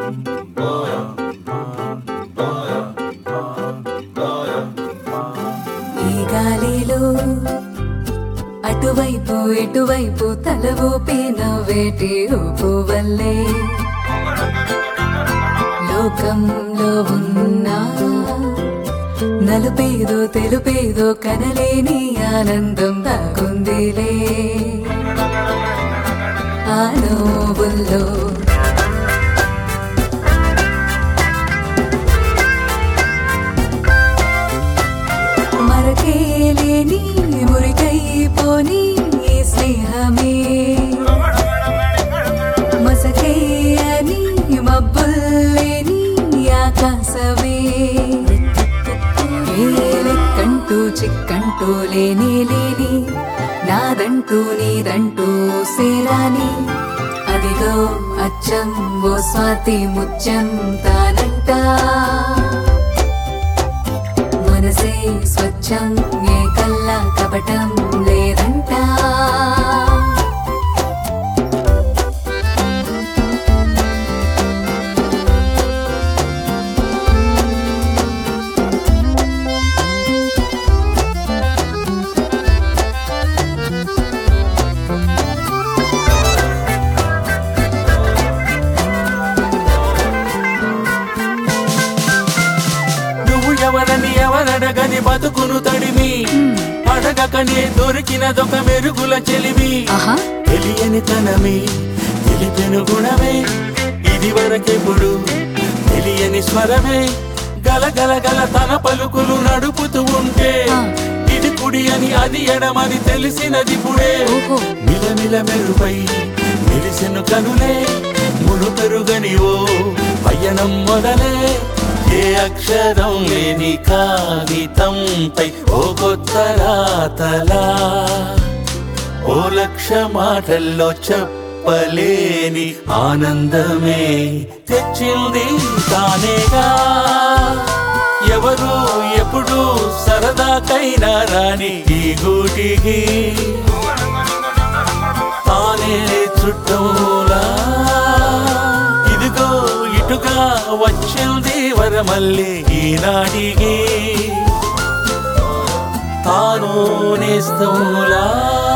ఈ గాలిలో అటువైపు ఇటువైపు తల ఊపిన వేటి ఊపు వల్లే లోకంలో ఉన్నా నలుపేదో తెలుపేదో కనలేని ఆనందం దాగుందిలే ఆ నోవుల్లో మరకేలేని మురికైపోని ఈ స్నేహమే మసకే అని మబ్బుల్లేని ఆకాశమే ఏలెక్కంటూ చిక్కంటూ లేని లేని నాదంటూ నీదంటూ సేరాని అదిగో అచ్చం ఓ స్వాతి ముత్యం తానంటా మనసే స్వచ్ఛం ఏ కల్లా కపటం లేదంట నువ్వు ఎవరని ఎవరడగని బతుకును తడిమి అడగకనే దొరికినదొక మెరుగుల చెలిమి ఆహా తెలియని తనమే తెలిపెను గుణమే ఇది వరకెప్పుడు తెలియని స్వరమే గల గల గల తన పలుకులు నడుపుతూ ఉంటే ఆ. ఇది కుడి అని అది ఎడమని తెలిసినది పుడే ఓహో. మిలమిల మెరుపై మెరిసెను కనులే మును పెరుగని ఓ పయనం మొదలే ఏ అక్షరం లేని కాగితంపై ఓ కొత్త రాతలా ఓ లక్ష మాటల్లో చెప్పలేని ఆనందమే తెచ్చింది తానేగా ఎవరు ఎప్పుడు సరదాకైనా రాని ఈ గూటికి తానే చుట్టూలా ఇదిగో ఇటుగా వచ్చింది వరమల్లి ఈనాటికి తాను నేస్తూలా